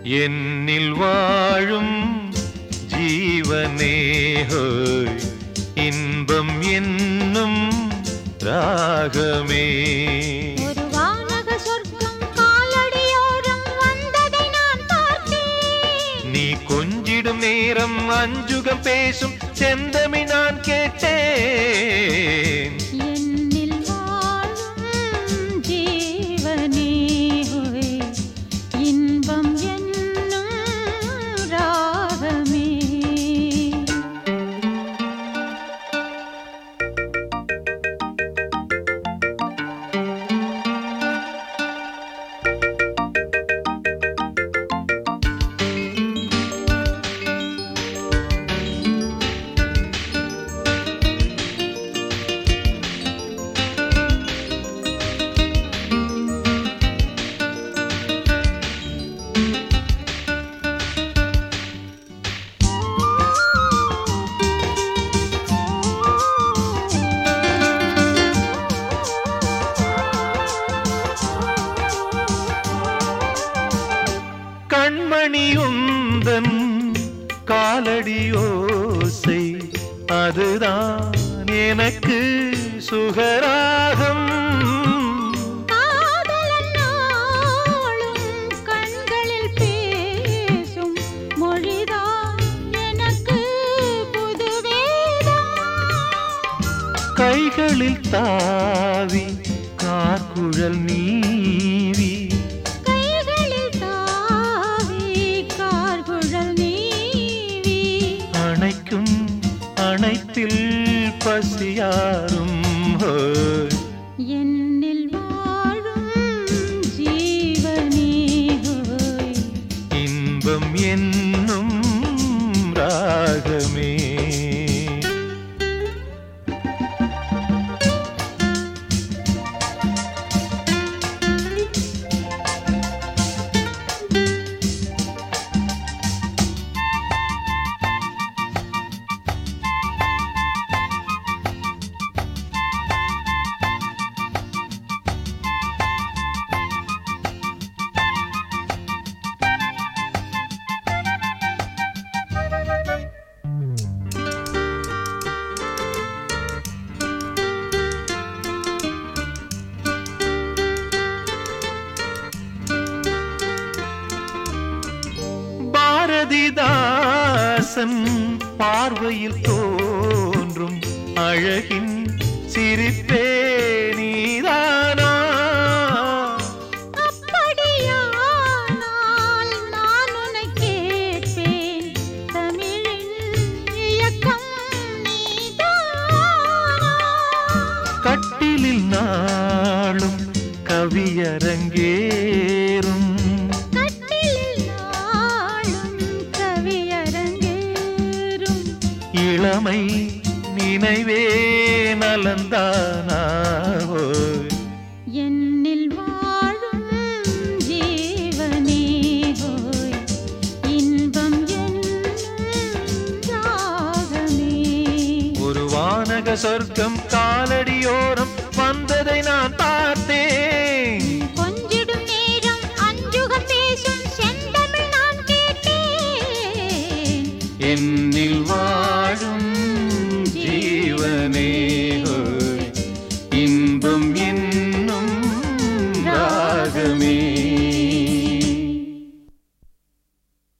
என்னில் வாழும் ஜீவனே ஹோய் இன்பம் என்னும் ராகமே ஒரு வானக சொர்க்கம் காலடியோரம் வந்ததை நான் பார்த்தேன் நீ கொஞ்சிடும் நேரம் அஞ்சுகம் பேசும் செந்தமி நான் கேட்டேன் என்னில் வாழும் ஜீவனே ஹோய் இன்பம் என்னும் ராகமே கண்மணியுந்தன் காலடியோசை அதுதான் எனக்கு சுகராகம் காதலன் நாளும் கண்களில் பேசும் மொழிதான் எனக்கு புது வேதம் கைகளில் தாவி கார்குழல் நீவி கைகளில் தாவி கார்குழல் நீவி அணைக்கும் அணைப்பில் பசியாரும் ஹோய். என்னில் வாழும் ஜீவனே ஹோய் இன்பம் என்னும் ராகமே பாரதிதாசன் பார்வையில் தோன்றும் அழகின் சிரிப்பே நீதானா அப்படியானால் நான் உன்னை கேட்பேன் தமிழின் இயக்கம் நீதானா கட்டிலில் நாளும் கவியரங்கேறும் கட்டிலில் நாளும் கவியரங்கேறும் இளமை நினைவே நலந்தானாவோ என்னில் வாழும் ஜீவனே ஹோய் இன்பம் என்னும் ராகமே ஒரு வானக சொர்க்கம் காலடியோரம் வந்ததை நான் பார்த்தேன் கொஞ்சிடும் நேரம் அஞ்சுகம் பேசும் செந்தமிழ் நான் கேட்டேன் என்னில் வா